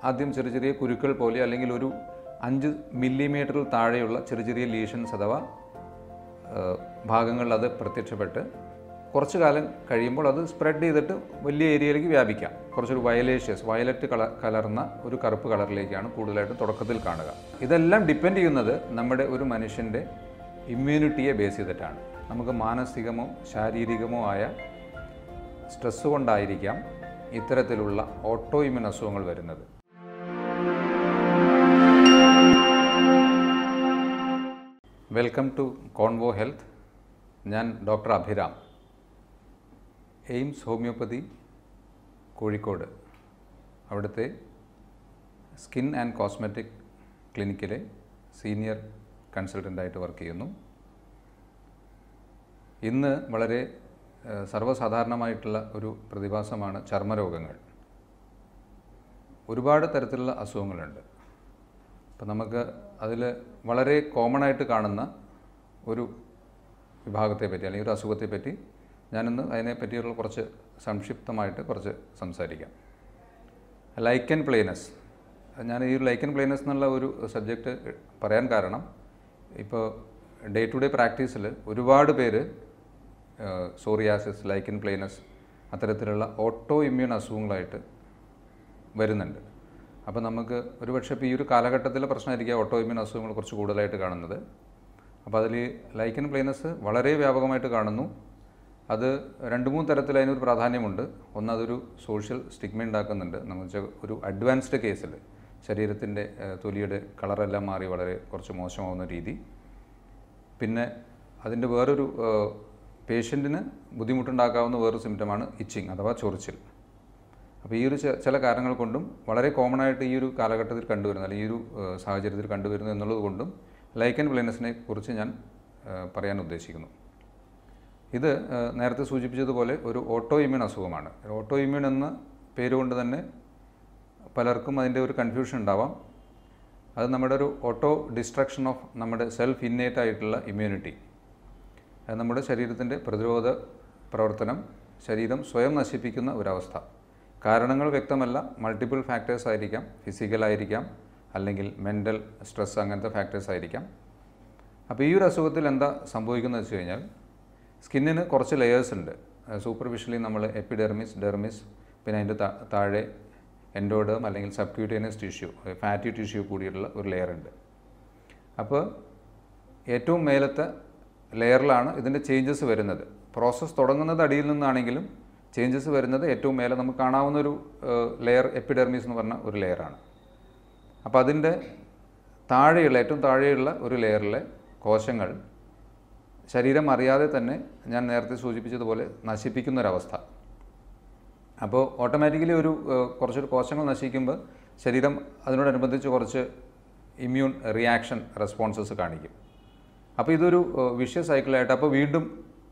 ആദ്യം ചെറിയ ചെറിയ കുരുക്കൾ പോലെ അല്ലെങ്കിൽ ഒരു അഞ്ച് മില്ലിമീറ്ററിൽ താഴെയുള്ള ചെറിയ ചെറിയ ലീഷൻസ് അഥവാ ഏഹ്, ഭാഗങ്ങളിൽ അത് പ്രത്യക്ഷപ്പെട്ട് കുറച്ച് കാലം കഴിയുമ്പോൾ അത് സ്പ്രെഡ് ചെയ്തിട്ട് വലിയ ഏരിയയിലേക്ക് വ്യാപിക്കാം കുറച്ചൊരു വയലേഷ്യസ് വയലറ്റ് കളർ കലർന്ന ഒരു കറുപ്പ് കളറിലേക്കാണ് കൂടുതലായിട്ടും തുടക്കത്തിൽ കാണുക ഇതെല്ലാം ഡിപ്പെൻഡ് ചെയ്യുന്നത് നമ്മുടെ ഒരു മനുഷ്യൻ്റെ ഇമ്മ്യൂണിറ്റിയെ ബേസ് ചെയ്തിട്ടാണ് നമുക്ക് മാനസികമോ ശാരീരികമോ ആയ സ്ട്രെസ് കൊണ്ടായിരിക്കാം ഇത്തരത്തിലുള്ള ഓട്ടോ ഇമ്യൂൺ അസുഖങ്ങൾ വരുന്നത് വെൽക്കം ടു കോൺവോ ഹെൽത്ത് ഞാൻ doctor Abhiram AIMS homeopathy Kozhikode അവിടുത്തെ സ്കിൻ ആൻഡ് കോസ്മെറ്റിക് ക്ലിനിക്കിലെ സീനിയർ കൺസൾട്ടൻ്റായിട്ട് വർക്ക് ചെയ്യുന്നു ഇന്ന് വളരെ ഏഹ്, സർവ്വസാധാരണമായിട്ടുള്ള ഒരു പ്രതിഭാസമാണ് ചർമ്മരോഗങ്ങൾ ഒരുപാട് തരത്തിലുള്ള അസുഖങ്ങളുണ്ട് അപ്പം നമുക്ക് അതിൽ വളരെ കോമൺ ആയിട്ട് കാണുന്ന ഒരു വിഭാഗത്തെ പറ്റി അല്ലെങ്കിൽ ഒരു അസുഖത്തെ പറ്റി ഞാനിന്ന് അതിനെ പറ്റിയുള്ള കുറച്ച് സംക്ഷിപ്തമായിട്ട് കുറച്ച് സംസാരിക്കാം ലൈക്കൻ പ്ലേനസ് ഞാൻ ഈ ലൈക്കൻ പ്ലേനസ് എന്നുള്ള ഒരു സബ്ജക്റ്റ് പറയാൻ കാരണം ഇപ്പോൾ ഡേ ടു ഡേ പ്രാക്ടീസിൽ ഒരുപാട് പേര് സോറിയാസിസ് ലൈക്കൻ പ്ലേനസ് അത്തരത്തിലുള്ള ഓട്ടോ ഇമ്മ്യൂൺ അസുഖങ്ങളായിട്ട് വരുന്നുണ്ട് അപ്പോൾ നമുക്ക് ഒരുപക്ഷെ ഇപ്പോൾ ഈ ഒരു കാലഘട്ടത്തിലെ പ്രശ്നമായിരിക്കും ഓട്ടോ ഇമ്മ്യൂൺ അസുഖങ്ങൾ കുറച്ച് കൂടുതലായിട്ട് കാണുന്നത് അപ്പോൾ അതിൽ ലൈക്കൻ പ്ലേനസ് വളരെ വ്യാപകമായിട്ട് കാണുന്നു അത് രണ്ട് മൂന്ന് തരത്തിൽ അതിനൊരു പ്രാധാന്യമുണ്ട് ഒന്ന് അതൊരു സോഷ്യൽ സ്റ്റിഗ്മ ഉണ്ടാക്കുന്നുണ്ട് എന്ന് വെച്ചാൽ ഒരു അഡ്വാൻസ്ഡ് കേസിൽ ശരീരത്തിൻ്റെ ഏഹ്, തൊലിയുടെ കളറെല്ലാം മാറി വളരെ കുറച്ച് മോശമാവുന്ന രീതി പിന്നെ അതിൻ്റെ വേറൊരു പേഷ്യൻറ്റിന് ബുദ്ധിമുട്ടുണ്ടാക്കാവുന്ന വേറൊരു സിംറ്റമാണ് ഇച്ചിങ് അഥവാ ചൊറിച്ചിൽ അപ്പോൾ ഈ ഒരു ചെ- ചില കാരണങ്ങൾ കൊണ്ടും വളരെ കോമൺ ആയിട്ട് ഈ ഒരു കാലഘട്ടത്തിൽ കണ്ടുവരുന്ന അല്ലെങ്കിൽ ഈ ഒരു ഏഹ്, സാഹചര്യത്തിൽ കണ്ടുവരുന്നു എന്നുള്ളത് കൊണ്ടും ലൈക്കൻ ബ്ലൈൻഡസിനെ കുറിച്ച് ഞാൻ ഏഹ്, പറയാൻ ഉദ്ദേശിക്കുന്നു ഇത് ഏഹ്, നേരത്തെ സൂചിപ്പിച്ചതുപോലെ ഒരു ഓട്ടോ ഇമ്യൂൺ അസുഖമാണ് ഓട്ടോ ഇമ്യൂൺ എന്ന പേരുകൊണ്ട് തന്നെ പലർക്കും അതിൻ്റെ ഒരു കൺഫ്യൂഷൻ ഉണ്ടാവാം അത് നമ്മുടെ ഒരു ഓട്ടോ ഡിസ്ട്രക്ഷൻ ഓഫ് നമ്മുടെ സെൽഫ് ഇന്നേറ്റ് ആയിട്ടുള്ള ഇമ്മ്യൂണിറ്റി അത് നമ്മുടെ ശരീരത്തിൻ്റെ പ്രതിരോധ പ്രവർത്തനം ശരീരം സ്വയം നശിപ്പിക്കുന്ന ഒരവസ്ഥ കാരണങ്ങൾ വ്യക്തമല്ല മൾട്ടിപ്പിൾ ഫാക്ടേഴ്സ് ആയിരിക്കാം ഫിസിക്കൽ ആയിരിക്കാം അല്ലെങ്കിൽ മെൻ്റൽ സ്ട്രെസ് അങ്ങനത്തെ ഫാക്ടേഴ്സ് ആയിരിക്കാം അപ്പോൾ ഈ ഒരു അസുഖത്തിൽ എന്താ സംഭവിക്കുന്നത് വെച്ച് കഴിഞ്ഞാൽ സ്കിന്നിന് കുറച്ച് ലെയേഴ്സ് ഉണ്ട് സൂപ്പർഫിഷ്യലി നമ്മൾ എപ്പിഡെർമിസ് ഡെർമിസ് പിന്നെ അതിൻ്റെ താ- താഴെ എൻഡോഡേം അല്ലെങ്കിൽ സബ്ക്യൂട്ടേനിയസ് ടിഷ്യൂ ഫാറ്റി ടിഷ്യൂ കൂടിയിട്ടുള്ള ഒരു ലെയർ ഉണ്ട് അപ്പോൾ ഏറ്റവും മേലത്തെ ലെയറിലാണ് ഇതിൻ്റെ ചേഞ്ചസ് വരുന്നത് പ്രോസസ്സ് തുടങ്ങുന്നത് അടിയിൽ നിന്നാണെങ്കിലും ചേഞ്ചസ് വരുന്നത് ഏറ്റവും മേലെ നമുക്ക് കാണാവുന്ന ഒരു ലെയർ എപ്പിഡെർമിസ് എന്ന് പറഞ്ഞ ഒരു ലെയറാണ് അപ്പോൾ അതിൻ്റെ താഴെയുള്ള ഏറ്റവും താഴെയുള്ള ഒരു ലെയറിലെ കോശങ്ങൾ ശരീരം അറിയാതെ തന്നെ ഞാൻ നേരത്തെ സൂചിപ്പിച്ചതുപോലെ നശിപ്പിക്കുന്ന ഒരവസ്ഥ അപ്പോൾ ഓട്ടോമാറ്റിക്കലി ഒരു ഏഹ്, കുറച്ചൊരു കോശങ്ങൾ നശിക്കുമ്പോൾ ശരീരം അതിനോടനുബന്ധിച്ച് കുറച്ച് ഇമ്മ്യൂൺ റിയാക്ഷൻ റെസ്പോൺസസ് കാണിക്കും അപ്പോൾ ഇതൊരു വിഷ്യ സൈക്കിളായിട്ട് അപ്പോൾ വീണ്ടും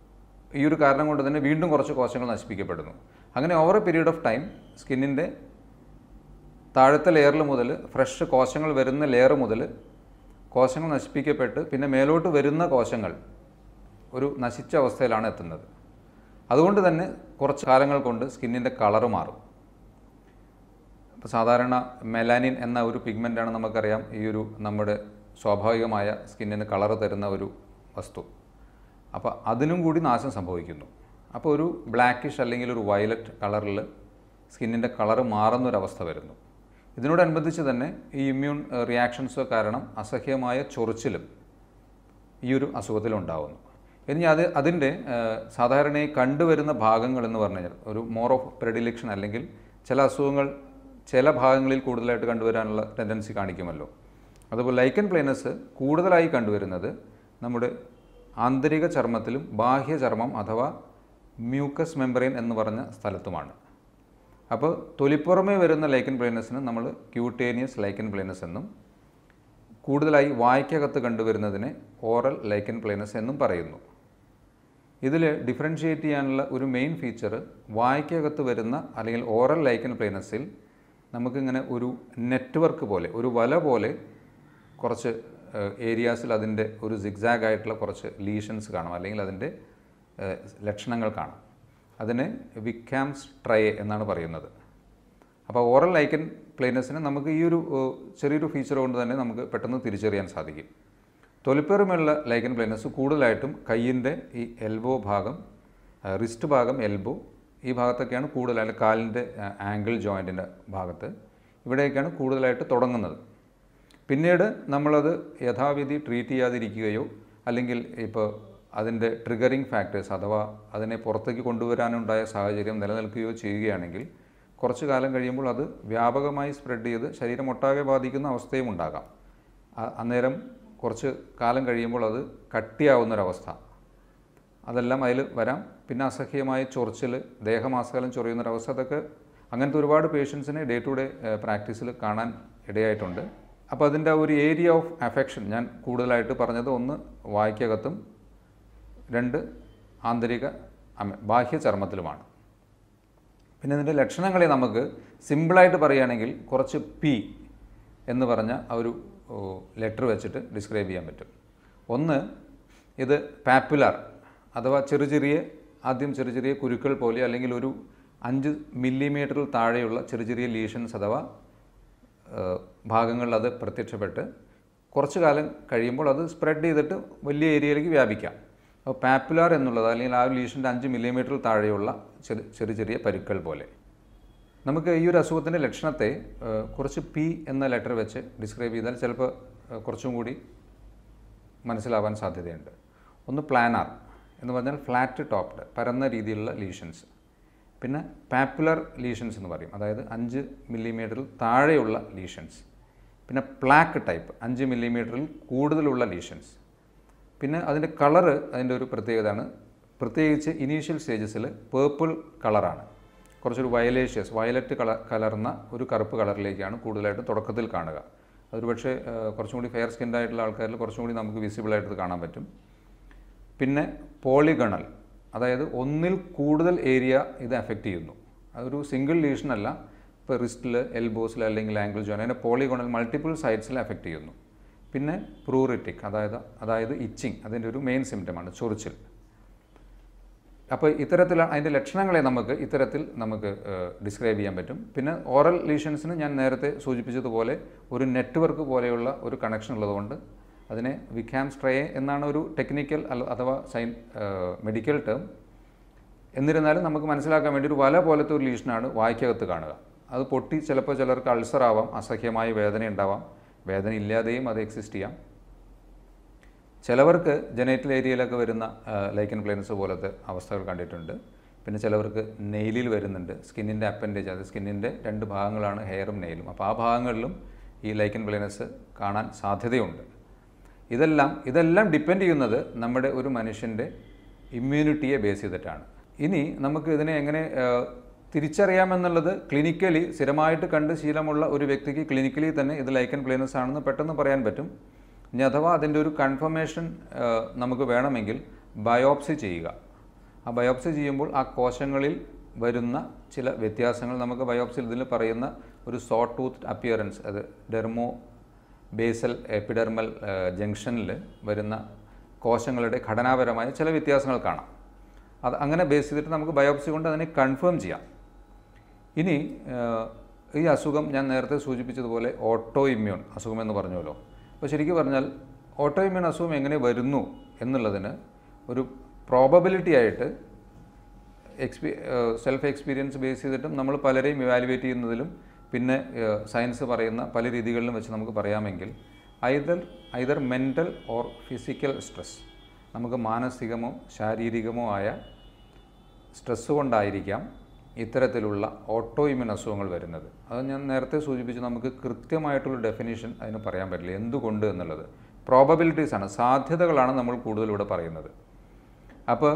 ഈ ഒരു കാരണം കൊണ്ട് തന്നെ വീണ്ടും കുറച്ച് കോശങ്ങൾ നശിപ്പിക്കപ്പെടുന്നു അങ്ങനെ over a period of time സ്കിന്നിൻ്റെ താഴത്തെ ലെയറിൽ മുതൽ ഫ്രഷ് കോശങ്ങൾ വരുന്ന ലെയർ മുതൽ കോശങ്ങൾ നശിപ്പിക്കപ്പെട്ട് പിന്നെ മേലോട്ട് വരുന്ന കോശങ്ങൾ ഒരു നശിച്ച അവസ്ഥയിലാണ് എത്തുന്നത് അതുകൊണ്ട് തന്നെ കുറച്ച് കാലങ്ങൾ കൊണ്ട് സ്കിന്നിൻ്റെ കളറ് മാറും ഇപ്പോൾ സാധാരണ മെലാനിൻ എന്ന ഒരു പിഗ്മെൻ്റാണ് നമുക്കറിയാം ഈ ഒരു നമ്മുടെ സ്വാഭാവികമായ സ്കിന്നിന് കളറ് തരുന്ന ഒരു വസ്തു അപ്പോൾ അതിനും കൂടി നാശം സംഭവിക്കുന്നു അപ്പോൾ ഒരു ബ്ലാക്കിഷ് അല്ലെങ്കിൽ ഒരു വയലറ്റ് കളറിൽ സ്കിന്നിൻ്റെ കളറ് മാറുന്നൊരവസ്ഥ വരുന്നു ഇതിനോടനുബന്ധിച്ച് തന്നെ ഈ ഇമ്മ്യൂൺ റിയാക്ഷൻസ് കാരണം അസഹ്യമായ ചൊറിച്ചിലും ഈ ഒരു അസുഖത്തിലുണ്ടാവുന്നു ഇനി അത് അതിൻ്റെ സാധാരണയായി കണ്ടുവരുന്ന ഭാഗങ്ങൾ എന്ന് പറഞ്ഞു കഴിഞ്ഞാൽ ഒരു മോർ ഓഫ് പ്രെഡിലിക്ഷൻ അല്ലെങ്കിൽ ചില അസുഖങ്ങൾ ചില ഭാഗങ്ങളിൽ കൂടുതലായിട്ട് കണ്ടുവരാനുള്ള ടെൻഡൻസി കാണിക്കുമല്ലോ അതുപോലെ ലൈക്കൻ പ്ലേനസ് കൂടുതലായി കണ്ടുവരുന്നത് നമ്മുടെ ആന്തരിക ചർമ്മത്തിലും ബാഹ്യ ചർമ്മം അഥവാ മ്യൂക്കസ് മെമ്പറൈൻ എന്ന് പറഞ്ഞ സ്ഥലത്തുമാണ് അപ്പോൾ തൊലിപ്പുറമേ വരുന്ന ലൈക്കൻ പ്ലേനസിന് നമ്മൾ ക്യൂട്ടേനിയസ് ലൈക്കൻ പ്ലേനസ് എന്നും കൂടുതലായി വായ്ക്കകത്ത് കണ്ടുവരുന്നതിനെ ഓറൽ ലൈക്കൻ പ്ലേനസ് എന്നും പറയുന്നു ഇതിൽ ഡിഫറൻഷിയേറ്റ് ചെയ്യാനുള്ള ഒരു മെയിൻ ഫീച്ചർ വായ്ക്കകത്ത് വരുന്ന അല്ലെങ്കിൽ ഓറൽ ലൈക്കൻ പ്ലേനസിൽ നമുക്കിങ്ങനെ ഒരു നെറ്റ്വർക്ക് പോലെ ഒരു വല പോലെ കുറച്ച് ഏരിയാസിൽ അതിൻ്റെ ഒരു സിഗ്സാഗ് ആയിട്ടുള്ള കുറച്ച് ലീഷൻസ് കാണാം അല്ലെങ്കിൽ അതിൻ്റെ ഏഹ്, ലക്ഷണങ്ങൾ കാണാം അതിനെ വിക്കാംസ് ട്രയെ എന്നാണ് പറയുന്നത് അപ്പോൾ ഓറൽ ലൈക്കൻ പ്ലെയിനസിന് നമുക്ക് ഈ ഒരു ഏഹ്, ചെറിയൊരു ഫീച്ചർ കൊണ്ട് തന്നെ നമുക്ക് പെട്ടെന്ന് തിരിച്ചറിയാൻ സാധിക്കും തൊലിപ്പേറുമുള്ള ലൈക്കൻ പ്ലെയിനസ് കൂടുതലായിട്ടും കയ്യിൻ്റെ ഈ എൽബോ ഭാഗം റിസ്റ്റ് ഭാഗം എൽബോ ഈ ഭാഗത്തൊക്കെയാണ് കൂടുതലായിട്ട് കാലിൻ്റെ ആംഗിൾ ജോയിൻറ്റിൻ്റെ ഭാഗത്ത് ഇവിടെയൊക്കെയാണ് കൂടുതലായിട്ട് തുടങ്ങുന്നത് പിന്നീട് നമ്മളത് യഥാവിധി ട്രീറ്റ് ചെയ്യാതിരിക്കുകയോ അല്ലെങ്കിൽ ഇപ്പോൾ അതിൻ്റെ ട്രിഗറിങ് ഫാക്ടേഴ്സ് അഥവാ അതിനെ പുറത്തേക്ക് കൊണ്ടുവരാനുണ്ടായ സാഹചര്യം നിലനിൽക്കുകയോ ചെയ്യുകയാണെങ്കിൽ കുറച്ചു കാലം കഴിയുമ്പോൾ അത് വ്യാപകമായി സ്പ്രെഡ് ചെയ്ത് ശരീരം ഒട്ടാകെ ബാധിക്കുന്ന അവസ്ഥയും ഉണ്ടാകാം അ- അന്നേരം കുറച്ച് കാലം കഴിയുമ്പോൾ അത് കട്ടിയാവുന്നൊരവസ്ഥ അതെല്ലാം അതിൽ വരാം പിന്നെ അസഹ്യമായ ചൊറിച്ചിൽ ദേഹമാസകലം ചൊറിയുന്നൊരവസ്ഥ അതൊക്കെ അങ്ങനത്തെ ഒരുപാട് പേഷ്യൻസിനെ ഡേ ടു ഡേ പ്രാക്ടീസിൽ കാണാൻ ഇടയായിട്ടുണ്ട് അപ്പോൾ അതിൻ്റെ ഒരു ഏരിയ ഓഫ് അഫെക്ഷൻ ഞാൻ കൂടുതലായിട്ട് പറഞ്ഞത് ഒന്ന് വായ്ക്കകത്തും രണ്ട് ആന്തരിക അമ- ബാഹ്യ ചർമ്മത്തിലുമാണ് പിന്നെ ഇതിൻ്റെ ലക്ഷണങ്ങളെ നമുക്ക് സിമ്പിളായിട്ട് പറയുകയാണെങ്കിൽ കുറച്ച് പി എന്ന് പറഞ്ഞ ആ ഒരു ലെറ്റർ വെച്ചിട്ട് ഡിസ്ക്രൈബ് ചെയ്യാൻ പറ്റും ഒന്ന് ഇത് പാപ്പുലാർ അഥവാ ചെറു ചെറിയ ആദ്യം ചെറിയ ചെറിയ കുരുക്കൾ പോലെ അല്ലെങ്കിൽ ഒരു അഞ്ച് മില്ലിമീറ്ററിൽ താഴെയുള്ള ചെറിയ ചെറിയ ലീഷൻസ് അഥവാ ഏഹ്, ഭാഗങ്ങളിൽ അത് പ്രത്യക്ഷപ്പെട്ട് കുറച്ച് കാലം കഴിയുമ്പോൾ അത് സ്പ്രെഡ് ചെയ്തിട്ട് വലിയ ഏരിയയിലേക്ക് വ്യാപിക്കാം അപ്പോൾ പാപ്പുലാർ എന്നുള്ളത് അല്ലെങ്കിൽ ആ ലീഷൻ്റെ അഞ്ച് മില്ലിമീറ്ററിൽ താഴെയുള്ള ചെറിയ ചെറിയ ചെറിയ പരുക്കൾ പോലെ നമുക്ക് ഈ ഒരു അസുഖത്തിൻ്റെ ലക്ഷണത്തെ ഏഹ്, കുറച്ച് പി എന്ന ലെറ്റർ വെച്ച് ഡിസ്ക്രൈബ് ചെയ്താൽ ചിലപ്പോൾ ഏഹ്, കുറച്ചും കൂടി മനസ്സിലാവാൻ സാധ്യതയുണ്ട് ഒന്ന് പ്ലാനാർ എന്ന് പറഞ്ഞാൽ ഫ്ലാറ്റ് ടോപ്ഡ് പരന്ന രീതിയിലുള്ള ലീഷൻസ് പിന്നെ പാപ്പുലർ ലീഷൻസ് എന്ന് പറയും അതായത് അഞ്ച് മില്ലിമീറ്ററിൽ താഴെയുള്ള ലീഷൻസ് പിന്നെ പ്ലാക്ക് ടൈപ്പ് അഞ്ച് മില്ലിമീറ്ററിൽ കൂടുതലുള്ള ലീഷൻസ് പിന്നെ അതിൻ്റെ കളറ് അതിൻ്റെ ഒരു പ്രത്യേകതയാണ് പ്രത്യേകിച്ച് ഇനീഷ്യൽ സ്റ്റേജസിൽ പേർപ്പിൾ കളറാണ് കുറച്ചൊരു വയലേഷ്യസ് വയലറ്റ് കളർ കലർന്ന ഒരു കറുപ്പ് കളറിലേക്കാണ് കൂടുതലായിട്ട് തുടക്കത്തിൽ കാണുക അതൊരു പക്ഷേ ഏഹ്, കുറച്ചും കൂടി ഫെയർ സ്കിൻഡ് ആയിട്ടുള്ള ആൾക്കാരിൽ കുറച്ചും കൂടി നമുക്ക് വിസിബിളായിട്ട് ഇത് കാണാൻ പറ്റും പിന്നെ പോളിഗണൽ അതായത് ഒന്നിൽ കൂടുതൽ ഏരിയ ഇത് അഫക്റ്റ് ചെയ്യുന്നു അതൊരു സിംഗിൾ ലീഷൻ അല്ല ഇപ്പോൾ റിസ്റ്റിൽ എൽബോസിൽ അല്ലെങ്കിൽ ആംഗിൾ ജോയിൻ അതിൻ്റെ പോളിഗണൽ മൾട്ടിപ്പിൾ സൈഡ്സിൽ അഫക്റ്റ് ചെയ്യുന്നു പിന്നെ പ്രൂറിറ്റിക് അതായത് അതായത് ഇച്ചിങ് അതിൻ്റെ ഒരു മെയിൻ സിംറ്റമാണ് ചൊറിച്ചിൽ അപ്പോൾ ഇത്തരത്തിൽ അതിൻ്റെ ലക്ഷണങ്ങളെ നമുക്ക് ഇത്തരത്തിൽ നമുക്ക് ഡിസ്ക്രൈബ് ചെയ്യാൻ പറ്റും പിന്നെ ഓറൽ ലീഷൻസിന് ഞാൻ നേരത്തെ സൂചിപ്പിച്ചതുപോലെ ഒരു നെറ്റ്വർക്ക് പോലെയുള്ള ഒരു കണക്ഷൻ ഉള്ളതുകൊണ്ട് അതിനെ വിഖാം സ്ട്രേ എന്നാണ് ഒരു ടെക്നിക്കൽ അല്ല അഥവാ സൈൻ മെഡിക്കൽ ടേം എന്നിരുന്നാലും നമുക്ക് മനസ്സിലാക്കാൻ വേണ്ടി ഒരു വല പോലത്തെ ഒരു ലീഷനാണ് വായ്ക്കകത്ത് കാണുക അത് പൊട്ടി ചിലപ്പോൾ ചിലർക്ക് അൾസർ ആവാം അസഹ്യമായ വേദന ഉണ്ടാവാം വേദന ഇല്ലാതെയും അത് എക്സിസ്റ്റ് ചെയ്യാം ചിലവർക്ക് ജനേറ്റൽ ഏരിയയിലൊക്കെ വരുന്ന ലൈക്കൻ പ്ലെയിൻസ് പോലത്തെ അവസ്ഥകൾ കണ്ടിട്ടുണ്ട് പിന്നെ ചിലവർക്ക് നെയിലിൽ വരുന്നുണ്ട് സ്കിന്നിൻ്റെ അപ്പൻഡേജ് അത് സ്കിന്നിൻ്റെ രണ്ട് ഭാഗങ്ങളാണ് ഹെയറും നെയിലും അപ്പോൾ ആ ഭാഗങ്ങളിലും ഈ ലൈക്കൻ പ്ലെയിനസ് കാണാൻ സാധ്യതയുണ്ട് ഇതെല്ലാം ഇതെല്ലാം ഡിപ്പെൻഡ് ചെയ്യുന്നത് നമ്മുടെ ഒരു മനുഷ്യൻ്റെ ഇമ്മ്യൂണിറ്റിയെ ബേസ് ചെയ്തിട്ടാണ് ഇനി നമുക്ക് ഇതിനെ എങ്ങനെ ആ, തിരിച്ചറിയാമെന്നുള്ളത് ക്ലിനിക്കലി സ്ഥിരമായിട്ട് കണ്ട് ശീലമുള്ള ഒരു വ്യക്തിക്ക് ക്ലിനിക്കലി തന്നെ ഇത് ലൈക്കൻ പ്ലെയിനസ് ആണെന്ന് പെട്ടെന്ന് പറയാൻ പറ്റും ഇനി അഥവാ അതിൻ്റെ ഒരു കൺഫർമേഷൻ നമുക്ക് വേണമെങ്കിൽ ബയോപ്സി ചെയ്യുക ആ ബയോപ്സി ചെയ്യുമ്പോൾ ആ കോശങ്ങളിൽ വരുന്ന ചില വ്യത്യാസങ്ങൾ നമുക്ക് ബയോപ്സിയിൽ ഇതിൽ പറയുന്ന ഒരു സോ ടൂത്ത് അപ്പിയറൻസ് അത് ഡെർമോ ബേസൽ എപ്പിഡെർമൽ ജംഗ്ഷനിൽ വരുന്ന കോശങ്ങളുടെ ഘടനാപരമായ ചില വ്യത്യാസങ്ങൾ കാണാം അത് അങ്ങനെ ബേസ് ചെയ്തിട്ട് നമുക്ക് ബയോപ്സി കൊണ്ട് അതിനെ കൺഫേം ചെയ്യാം ഇനി ഏഹ്, ഈ അസുഖം ഞാൻ നേരത്തെ സൂചിപ്പിച്ചതുപോലെ ഓട്ടോ ഇമ്മ്യൂൺ അസുഖം എന്ന് പറഞ്ഞല്ലോ അപ്പോൾ ശരിക്കും പറഞ്ഞാൽ ഓട്ടോ ഇമ്മ്യൂൺ അസുഖം എങ്ങനെ വരുന്നു എന്നുള്ളതിന് ഒരു പ്രോബബിലിറ്റി ആയിട്ട് എക്സ്പീ സെൽഫ് എക്സ്പീരിയൻസ് ബേസ് ചെയ്തിട്ടും നമ്മൾ പലരെയും ഇവാലുവേറ്റ് ചെയ്യുന്നതിലും പിന്നെ സയൻസ് പറയുന്ന പല രീതികളിലും വെച്ച് നമുക്ക് പറയാമെങ്കിൽ either either mental or physical stress നമുക്ക് മാനസികമോ ശാരീരികമോ ആയ സ്ട്രെസ് കൊണ്ടായിരിക്കാം ഇത്തരത്തിലുള്ള ഓട്ടോ ഇമ്യൂൺ അസുഖങ്ങൾ വരുന്നത് അത് ഞാൻ നേരത്തെ സൂചിപ്പിച്ചു നമുക്ക് കൃത്യമായിട്ടുള്ള ഡെഫിനേഷൻ അതിന് പറയാൻ പറ്റില്ല എന്തുകൊണ്ട് എന്നുള്ളത് പ്രോബബിലിറ്റീസ് ആണ് സാധ്യതകളാണ് നമ്മൾ കൂടുതലിവിടെ പറയുന്നത് അപ്പോൾ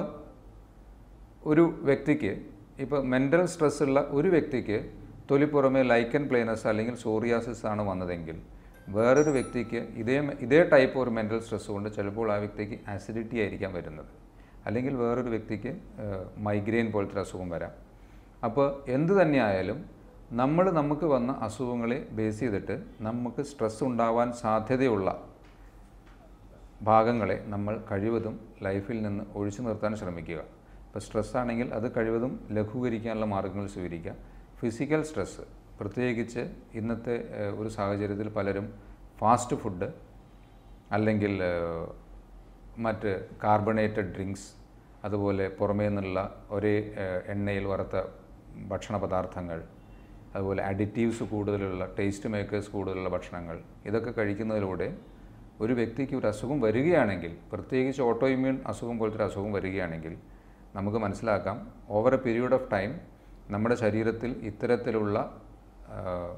ഒരു വ്യക്തിക്ക് ഇപ്പോൾ മെൻ്റൽ സ്ട്രെസ് ഉള്ള ഒരു വ്യക്തിക്ക് തൊലിപ്പുറമെ ലൈക്കൻ പ്ലെയിനസ് അല്ലെങ്കിൽ സോറിയാസിസ് ആണ് വന്നതെങ്കിൽ വേറൊരു വ്യക്തിക്ക് ഇതേ ഇതേ ടൈപ്പ് ഒരു മെൻ്റൽ സ്ട്രെസ് കൊണ്ട് ചിലപ്പോൾ ആ വ്യക്തിക്ക് ആസിഡിറ്റി ആയിരിക്കാം വരുന്നത് അല്ലെങ്കിൽ വേറൊരു വ്യക്തിക്ക് മൈഗ്രെയിൻ പോലത്തെ ഒരു അസുഖം വരാം അപ്പോൾ എന്ത് തന്നെയായാലും നമ്മൾ നമുക്ക് വന്ന അസുഖങ്ങളെ ബേസ് ചെയ്തിട്ട് നമുക്ക് സ്ട്രെസ് ഉണ്ടാവാൻ സാധ്യതയുള്ള ഭാഗങ്ങളെ നമ്മൾ കഴിവതും ലൈഫിൽ നിന്ന് ഒഴിച്ചു നിർത്താൻ ശ്രമിക്കുക ഇപ്പോൾ സ്ട്രെസ് ആണെങ്കിൽ അത് കഴിവതും ലഘൂകരിക്കാനുള്ള മാർഗ്ഗങ്ങൾ സ്വീകരിക്കുക ഫിസിക്കൽ സ്ട്രെസ്സ് പ്രത്യേകിച്ച് ഇന്നത്തെ ഏഹ്, ഒരു സാഹചര്യത്തിൽ പലരും ഫാസ്റ്റ് ഫുഡ് അല്ലെങ്കിൽ ഏഹ്, മറ്റ് കാർബണേറ്റഡ് ഡ്രിങ്ക്സ് അതുപോലെ പുറമേ നിന്നുള്ള ഒരേ ഏഹ്, എണ്ണയിൽ വറുത്ത ഭക്ഷണ പദാർത്ഥങ്ങൾ അതുപോലെ അഡിറ്റീവ്സ് കൂടുതലുള്ള ടേസ്റ്റ് മേക്കേഴ്സ് കൂടുതലുള്ള ഭക്ഷണങ്ങൾ ഇതൊക്കെ കഴിക്കുന്നതിലൂടെ ഒരു വ്യക്തിക്ക് ഒരു അസുഖം വരികയാണെങ്കിൽ പ്രത്യേകിച്ച് ഓട്ടോ ഇമ്മ്യൂൺ അസുഖം പോലത്തെ ഒരു അസുഖം വരികയാണെങ്കിൽ നമുക്ക് മനസ്സിലാക്കാം over a period of time നമ്മുടെ ശരീരത്തിൽ ഇത്തരത്തിലുള്ള ആ,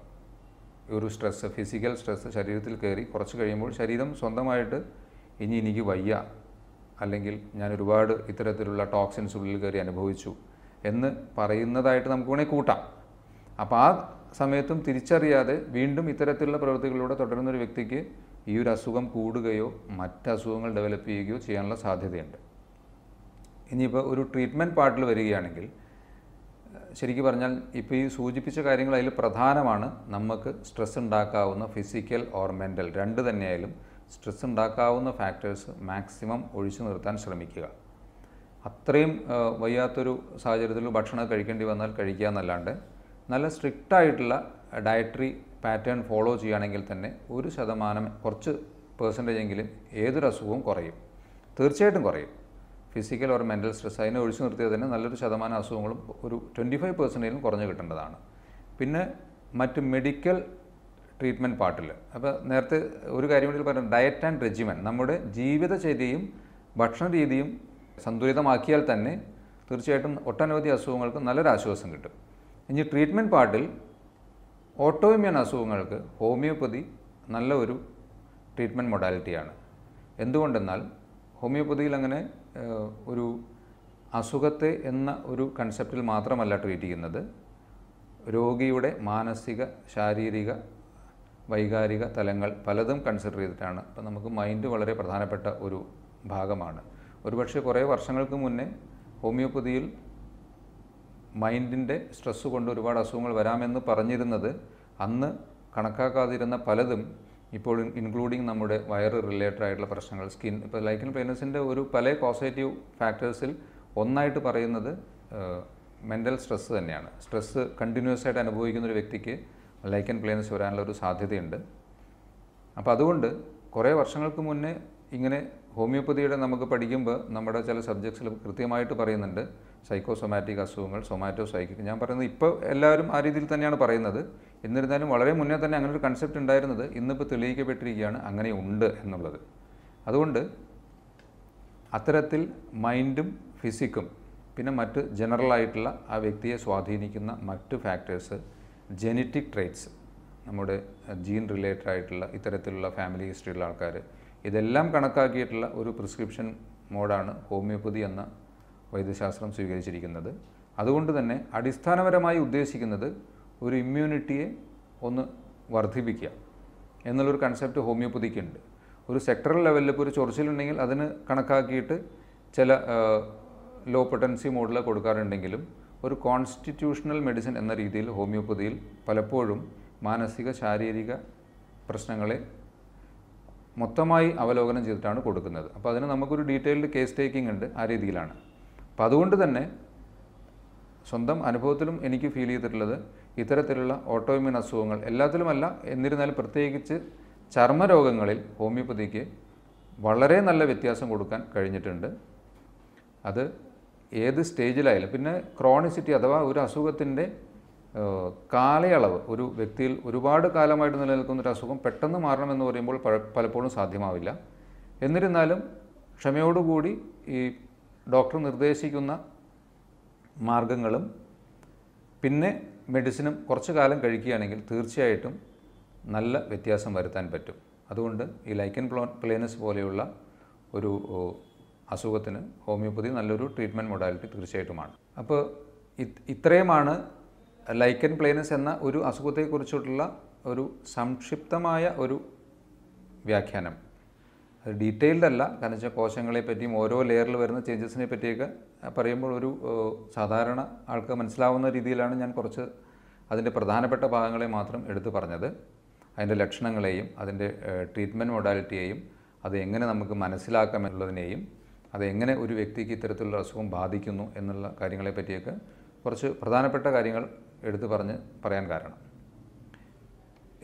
ഒരു സ്ട്രെസ്സ് ഫിസിക്കൽ സ്ട്രെസ്സ് ശരീരത്തിൽ കയറി കുറച്ച് കഴിയുമ്പോൾ ശരീരം സ്വന്തമായിട്ട് ഇനി എനിക്ക് വയ്യ അല്ലെങ്കിൽ ഞാൻ ഒരുപാട് ഇത്തരത്തിലുള്ള ടോക്സിൻസ് ഉള്ളിൽ കയറി അനുഭവിച്ചു എന്ന് പറയുന്നതായിട്ട് നമുക്ക് വേണമെങ്കിൽ കൂട്ടാം അപ്പോൾ ആ സമയത്തും തിരിച്ചറിയാതെ വീണ്ടും ഇത്തരത്തിലുള്ള പ്രവൃത്തികളിലൂടെ തുടരുന്ന ഒരു വ്യക്തിക്ക് ഈ ഒരു അസുഖം കൂടുകയോ മറ്റ് അസുഖങ്ങൾ ഡെവലപ്പ് ചെയ്യുകയോ ചെയ്യാനുള്ള സാധ്യതയുണ്ട് ഇനിയിപ്പോൾ ഒരു ട്രീറ്റ്മെൻറ്റ് പാർട്ടിൽ വരികയാണെങ്കിൽ ശരിക്കും പറഞ്ഞാൽ ഇപ്പോൾ ഈ സൂചിപ്പിച്ച കാര്യങ്ങൾ അതിൽ പ്രധാനമാണ് നമുക്ക് സ്ട്രെസ് ഉണ്ടാക്കാവുന്ന ഫിസിക്കൽ ഓർ മെൻ്റൽ രണ്ട് തന്നെയായാലും സ്ട്രെസ് ഉണ്ടാക്കാവുന്ന ഫാക്ടേഴ്സ് മാക്സിമം ഒഴിച്ചു നിർത്താൻ ശ്രമിക്കുക അത്രയും ആ, വയ്യാത്തൊരു സാഹചര്യത്തിൽ ഭക്ഷണം കഴിക്കേണ്ടി വന്നാൽ കഴിക്കുക എന്നല്ലാണ്ട് നല്ല സ്ട്രിക്റ്റ് ആയിട്ടുള്ള ഡയറ്ററി പാറ്റേൺ ഫോളോ ചെയ്യുകയാണെങ്കിൽ തന്നെ ഒരു ശതമാനം കുറച്ച് പേഴ്സൻറ്റേജ് എങ്കിലും ഏതൊരു അസുഖവും കുറയും തീർച്ചയായിട്ടും കുറയും ഫിസിക്കൽ ഓർ മെൻ്റൽ സ്ട്രെസ് അതിനെ ഒഴിച്ചു നിർത്തിയാൽ തന്നെ നല്ലൊരു ശതമാനം അസുഖങ്ങളും ഒരു ട്വൻറ്റി ഫൈവ് പെർസെൻറ്റേജിലും കുറഞ്ഞു കിട്ടേണ്ടതാണ് പിന്നെ മറ്റ് മെഡിക്കൽ ട്രീറ്റ്മെൻറ്റ് പാർട്ടിൽ അപ്പോൾ നേരത്തെ ഒരു കാര്യം കൂടി പറഞ്ഞു ഡയറ്റ് ആൻഡ് റെജിമൻ നമ്മുടെ ജീവിതചര്യയും ഭക്ഷണ രീതിയും സന്തുലിതമാക്കിയാൽ തന്നെ തീർച്ചയായിട്ടും ഒട്ടനവധി അസുഖങ്ങൾക്ക് നല്ലൊരു ആശ്വാസം കിട്ടും ഇനി ട്രീറ്റ്മെൻറ്റ് പാർട്ടിൽ ഓട്ടോഇമ്യൂൺ അസുഖങ്ങൾക്ക് ഹോമിയോപ്പതി നല്ല ഒരു ട്രീറ്റ്മെൻറ്റ് മൊഡാലിറ്റിയാണ് എന്തുകൊണ്ടെന്നാൽ ഹോമിയോപ്പതിയിൽ അങ്ങനെ ഏഹ്, ഒരു അസുഖത്തെ എന്ന ഒരു കൺസെപ്റ്റിൽ മാത്രമല്ല ട്രീറ്റ് ചെയ്യുന്നത് രോഗിയുടെ മാനസിക ശാരീരിക വൈകാരിക തലങ്ങൾ പലതും കൺസിഡർ ചെയ്തിട്ടാണ് അപ്പം നമുക്ക് മൈൻഡ് വളരെ പ്രധാനപ്പെട്ട ഒരു ഭാഗമാണ് ഒരുപക്ഷെ കുറേ വർഷങ്ങൾക്ക് മുന്നേ ഹോമിയോപ്പതിയിൽ മൈൻഡിൻ്റെ സ്ട്രെസ്സ് കൊണ്ട് ഒരുപാട് അസുഖങ്ങൾ വരാമെന്ന് പറഞ്ഞിരുന്നത് അന്ന് കണക്കാക്കാതിരുന്ന പലതും ഇപ്പോൾ ഇൻക്ലൂഡിങ് നമ്മുടെ വയറ് റിലേറ്റഡ് ആയിട്ടുള്ള പ്രശ്നങ്ങൾ സ്കിൻ ഇപ്പോൾ ലൈക്കൻ പ്ലേനസിൻ്റെ ഒരു പല കോസേറ്റീവ് ഫാക്ടേഴ്സിൽ ഒന്നായിട്ട് പറയുന്നത് മെൻ്റൽ സ്ട്രെസ്സ് തന്നെയാണ് സ്ട്രെസ്സ് കണ്ടിന്യൂസ് ആയിട്ട് അനുഭവിക്കുന്ന ഒരു വ്യക്തിക്ക് ലൈക്കൻ പ്ലേനസ് വരാനുള്ള ഒരു സാധ്യതയുണ്ട് അപ്പോൾ അതുകൊണ്ട് കുറേ വർഷങ്ങൾക്ക് മുന്നേ ഇങ്ങനെ ഹോമിയോപ്പതിയുടെ നമുക്ക് പഠിക്കുമ്പോൾ നമ്മുടെ ചില സബ്ജക്ട്സിൽ കൃത്യമായിട്ട് പറയുന്നുണ്ട് സൈക്കോസൊമാറ്റിക് അസുഖങ്ങൾ സൊമാറ്റോ സൈക്കിക് ഞാൻ പറയുന്നത് ഇപ്പോൾ എല്ലാവരും ആ രീതിയിൽ തന്നെയാണ് പറയുന്നത് എന്നിരുന്നാലും വളരെ മുന്നേ തന്നെ അങ്ങനെ ഒരു കൺസെപ്റ്റ് ഉണ്ടായിരുന്നത് ഇന്നിപ്പോൾ തെളിയിക്കപ്പെട്ടിരിക്കുകയാണ് അങ്ങനെ ഉണ്ട് എന്നുള്ളത് അതുകൊണ്ട് അത്തരത്തിൽ മൈൻഡും ഫിസിക്കും പിന്നെ മറ്റ് ജനറൽ ആയിട്ടുള്ള ആ വ്യക്തിയെ സ്വാധീനിക്കുന്ന മറ്റ് ഫാക്ടേഴ്സ് ജെനറ്റിക് ട്രേറ്റ്സ് നമ്മുടെ ജീൻ റിലേറ്റഡ് ആയിട്ടുള്ള ഇത്തരത്തിലുള്ള ഫാമിലി ഹിസ്റ്ററിയുള്ള ആൾക്കാർ ഇതെല്ലാം കണക്കാക്കിയിട്ടുള്ള ഒരു പ്രിസ്ക്രിപ്ഷൻ മോഡാണ് ഹോമിയോപ്പതി എന്ന വൈദ്യശാസ്ത്രം സ്വീകരിച്ചിരിക്കുന്നത് അതുകൊണ്ട് തന്നെ അടിസ്ഥാനപരമായി ഉദ്ദേശിക്കുന്നത് ഒരു ഇമ്മ്യൂണിറ്റിയെ ഒന്ന് വർദ്ധിപ്പിക്കുക എന്നുള്ളൊരു കൺസെപ്റ്റ് ഹോമിയോപ്പതിക്കുണ്ട് ഒരു സെക്ടറൽ ലെവലിൽ ഇപ്പോൾ ഒരു ചൊറിച്ചിലുണ്ടെങ്കിൽ അതിന് കണക്കാക്കിയിട്ട് ചില ലോ പൊട്ടൻസി മോഡിൽ കൊടുക്കാറുണ്ടെങ്കിലും ഒരു കോൺസ്റ്റിറ്റ്യൂഷണൽ മെഡിസിൻ എന്ന രീതിയിൽ ഹോമിയോപ്പതിയിൽ പലപ്പോഴും മാനസിക ശാരീരിക പ്രശ്നങ്ങളെ മൊത്തമായി അവലോകനം ചെയ്തിട്ടാണ് കൊടുക്കുന്നത് അപ്പോൾ അതിന് നമുക്കൊരു ഡീറ്റെയിൽഡ് കേസ് ടേക്കിംഗ് ഉണ്ട് ആ രീതിയിലാണ് അപ്പോൾ അതുകൊണ്ട് തന്നെ സ്വന്തം അനുഭവത്തിലും എനിക്ക് ഫീൽ ചെയ്തിട്ടുള്ളത് ഇത്തരത്തിലുള്ള ഓട്ടോഇമ്യൂൺ അസുഖങ്ങൾ എല്ലാത്തിലുമല്ല എന്നിരുന്നാലും പ്രത്യേകിച്ച് ചർമ്മരോഗങ്ങളിൽ ഹോമിയോപ്പതിക്ക് വളരെ നല്ല വ്യത്യാസം കൊടുക്കാൻ കഴിഞ്ഞിട്ടുണ്ട് അത് ഏത് സ്റ്റേജിലായാലും പിന്നെ ക്രോണിസിറ്റി അഥവാ ഒരു അസുഖത്തിൻ്റെ ഏഹ്, കാലയളവ് ഒരു വ്യക്തിയിൽ ഒരുപാട് കാലമായിട്ട് നിലനിൽക്കുന്ന ഒരു അസുഖം പെട്ടെന്ന് മാറണമെന്ന് പറയുമ്പോൾ പഴ- പലപ്പോഴും സാധ്യമാവില്ല എന്നിരുന്നാലും ക്ഷമയോടുകൂടി ഈ ഡോക്ടർ നിർദ്ദേശിക്കുന്ന മാർഗങ്ങളും പിന്നെ മെഡിസിനും കുറച്ച് കാലം കഴിക്കുകയാണെങ്കിൽ തീർച്ചയായിട്ടും നല്ല വ്യത്യാസം വരുത്താൻ പറ്റും അതുകൊണ്ട് ഈ ലൈക്കൻ പ്ലോ പ്ലേനസ് പോലെയുള്ള ഒരു ഓ, അസുഖത്തിന് ഹോമിയോപ്പതി നല്ലൊരു ട്രീറ്റ്മെൻറ്റ് മൊഡാലിറ്റി തീർച്ചയായിട്ടുമാണ് അപ്പോൾ ഇത് ഇത്രയുമാണ് ലൈക്കൻ പ്ലേനസ് എന്ന ഒരു അസുഖത്തെക്കുറിച്ചിട്ടുള്ള ഒരു സംക്ഷിപ്തമായ ഒരു വ്യാഖ്യാനം അത് ഡീറ്റെയിൽഡ് അല്ല കാരണം വെച്ചാൽ കോശങ്ങളെ പറ്റിയും ഓരോ ലെയറിൽ വരുന്ന ചേഞ്ചസിനെ പറ്റിയൊക്കെ പറയുമ്പോൾ ഒരു ഏഹ്, സാധാരണ ആൾക്ക് മനസ്സിലാവുന്ന രീതിയിലാണ് ഞാൻ കുറച്ച് അതിൻ്റെ പ്രധാനപ്പെട്ട ഭാഗങ്ങളെ മാത്രം എടുത്തു പറഞ്ഞത് അതിൻ്റെ ലക്ഷണങ്ങളെയും അതിൻ്റെ ട്രീറ്റ്മെൻറ്റ് മൊഡാലിറ്റിയെയും അത് എങ്ങനെ നമുക്ക് മനസ്സിലാക്കാം എന്നുള്ളതിനെയും അത് എങ്ങനെ ഒരു വ്യക്തിക്ക് ഇത്തരത്തിലുള്ള അസുഖം ബാധിക്കുന്നു എന്നുള്ള കാര്യങ്ങളെ പറ്റിയൊക്കെ കുറച്ച് പ്രധാനപ്പെട്ട കാര്യങ്ങൾ എടുത്തു പറഞ്ഞ് പറയാൻ കാരണം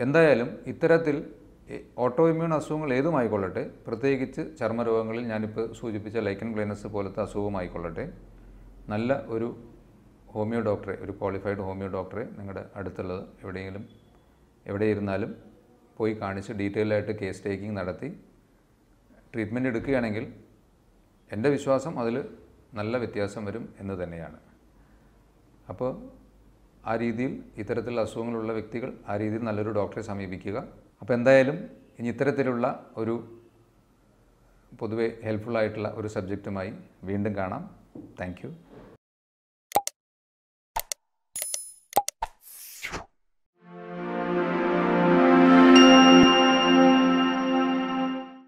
എന്തായാലും ഇത്തരത്തിൽ ഓട്ടോ ഇമ്മ്യൂൺ അസുഖങ്ങൾ ഏതുമായിക്കൊള്ളട്ടെ പ്രത്യേകിച്ച് ചർമ്മരോഗങ്ങളിൽ ഞാനിപ്പോൾ സൂചിപ്പിച്ച ലൈക്കൻ പ്ലേനസ് പോലത്തെ അസുഖമായിക്കൊള്ളട്ടെ നല്ല ഒരു ഹോമിയോ ഡോക്ടറെ ഒരു ക്വാളിഫൈഡ് ഹോമിയോ ഡോക്ടറെ നിങ്ങളുടെ അടുത്തുള്ളത് എവിടെയെങ്കിലും എവിടെ ഇരുന്നാലും പോയി കാണിച്ച് ഡീറ്റെയിൽ ആയിട്ട് കേസ് ടേക്കിംഗ് നടത്തി ട്രീറ്റ്മെൻറ്റ് എടുക്കുകയാണെങ്കിൽ എൻ്റെ വിശ്വാസം അതിൽ നല്ല വ്യത്യാസം വരും എന്ന് തന്നെയാണ് അപ്പോൾ ആ രീതിയിൽ ഇത്തരത്തിലുള്ള അസുഖങ്ങളുള്ള വ്യക്തികൾ ആ രീതിയിൽ നല്ലൊരു ഡോക്ടറെ സമീപിക്കുക അപ്പോൾ എന്തായാലും ഇനി ഇത്തരത്തിലുള്ള ഒരു പൊതുവെ ഹെൽപ്ഫുൾ ആയിട്ടുള്ള ഒരു സബ്ജക്റ്റുമായി വീണ്ടും കാണാം താങ്ക്